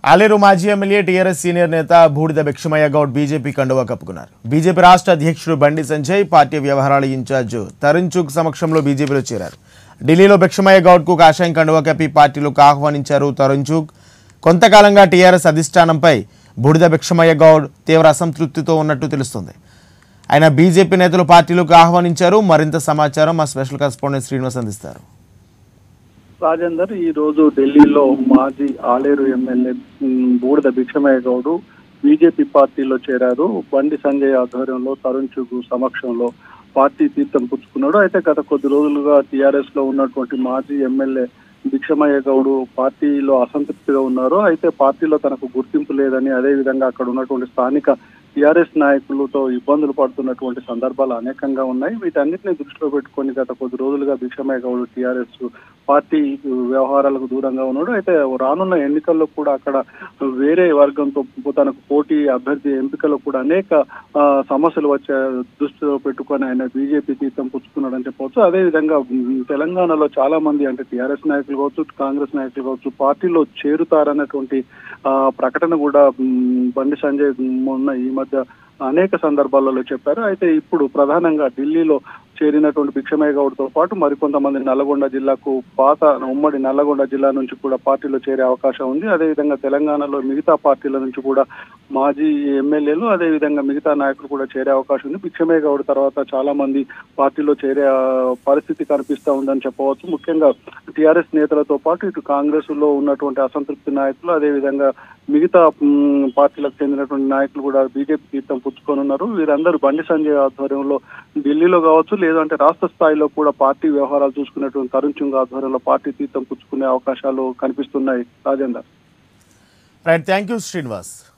ఆలేరు మాజీ MLA TRS senior నేత బూడిద భిక్షమయ్య గౌడ్ బీజేపీ కండువా కప్పుకున్నారు బీజేపీ రాష్ట్ర అధ్యక్షుడు బండి సంజయ్ పార్టీ వ్యవహారాల ఇన్ఛార్జ్ తరుణ్ చుగ్ సమక్షంలో బీజేపీలో చేరారు ఢిల్లీలో భిక్షమయ్య గౌడ్కు కాషాయం కండువా కప్పి పార్టీలోకి ఆహ్వానించారు తరుణ్ చుగ్ కొంతకాలంగా టీఆర్ఎస్ అధిష్టానంపై బూడిద భిక్షమయ్య గౌడ్ తీవ్ర అసంతృప్తితో ఉన్నట్టు తెలుస్తుంది ఆయన బీజేపీ నేతలు పార్టీలోకి ఆహ్వానించారు మరింత సమాచారం మా స్పెషల్ కరెస్పాండెంట్ శ్రీనివాస్ అందిస్తారు రాజేందర్ ఈ రోజు ఢిల్లీలో మాజీ ఆలేరు ఎమ్మెల్యే ఉమ్, బూడిద భిక్షమయ్య గౌడు బీజేపీ పార్టీలో చేరారు బండి సంజయ్ ఆధ్వర్యంలో తరుణ్ చుగు సమక్షంలో పార్టీ తీర్థం పుచ్చుకున్నాడు అయితే గత కొద్ది రోజులుగా టీఆర్ఎస్ లో ఉన్నటువంటి మాజీ ఎమ్మెల్యే భిక్షమయ్య గౌడు పార్టీలో అసంతృప్తిగా ఉన్నారు అయితే పార్టీలో తనకు గుర్తింపు లేదని అదే విధంగా అక్కడ ఉన్నటువంటి స్థానిక టీఆర్ఎస్ నాయకులతో ఇబ్బందులు పడుతున్నటువంటి సందర్భాలు అనేకంగా ఉన్నాయి వీటన్నిటిని దృష్టిలో పెట్టుకొని గత కొద్ది రోజులుగా భిక్షమయ్య గౌడ్ టీఆర్ఎస్ పార్టీ వ్యవహారాలకు దూరంగా ఉన్నాడు అయితే రానున్న ఎన్నికల్లో కూడా అక్కడ వేరే వర్గంతో తనకు పోటీ అభ్యర్థి ఎంపికలో కూడా అనేక ఆ, సమస్యలు వచ్చే దృష్టిలో పెట్టుకొని ఆయన బీజేపీ తీర్థం పుచ్చుకున్నాడని చెప్పవచ్చు అదే విధంగా ఉమ్, తెలంగాణలో చాలా మంది అంటే టీఆర్ఎస్ నాయకులు కావచ్చు కాంగ్రెస్ నాయకులు కావచ్చు పార్టీలో చేరుతారన్నటువంటి ఆ, ప్రకటన కూడా ఉమ్, బండి సంజయ్ మొన్న ఈ మధ్య అనేక సందర్భాలలో చెప్పారు అయితే ఇప్పుడు ప్రధానంగా ఢిల్లీలో చేరినటువంటి భిక్షమయ్య గౌడ్తో పాటు మరికొంతమంది నల్లగొండ జిల్లాకు పాత ఉమ్మడి నల్లగొండ జిల్లా నుంచి కూడా పార్టీలో చేరే అవకాశం ఉంది అదేవిధంగా తెలంగాణలో మిగతా పార్టీల నుంచి కూడా మాజీ ఎమ్మెల్యేలు అదేవిధంగా మిగతా నాయకులు కూడా చేరే అవకాశం ఉంది భిక్షమయ్య గౌడ్ తర్వాత చాలా మంది పార్టీలో చేరే ఆ, పరిస్థితి కనిపిస్తా ఉందని చెప్పవచ్చు ముఖ్యంగా టిఆర్ఎస్ నేతలతో పాటు ఇటు కాంగ్రెస్ లో ఉన్నటువంటి అసంతృప్తి నాయకులు అదేవిధంగా మిగతా మ్, పార్టీలకు చెందినటువంటి నాయకులు కూడా బీజేపీ తీర్థం పుచ్చుకొని ఉన్నారు వీరందరూ బండి సంజయ్ ఆధ్వర్యంలో ఢిల్లీలో కావచ్చు లేదంటే రాష్ట్ర స్థాయిలో కూడా పార్టీ వ్యవహారాలు చూసుకునేటువంటి తరుణ్ చుంగ్ ఆధ్వర్యంలో పార్టీ తీర్థం పుచ్చుకునే అవకాశాలు కనిపిస్తున్నాయి Rajender right thank you Srinivas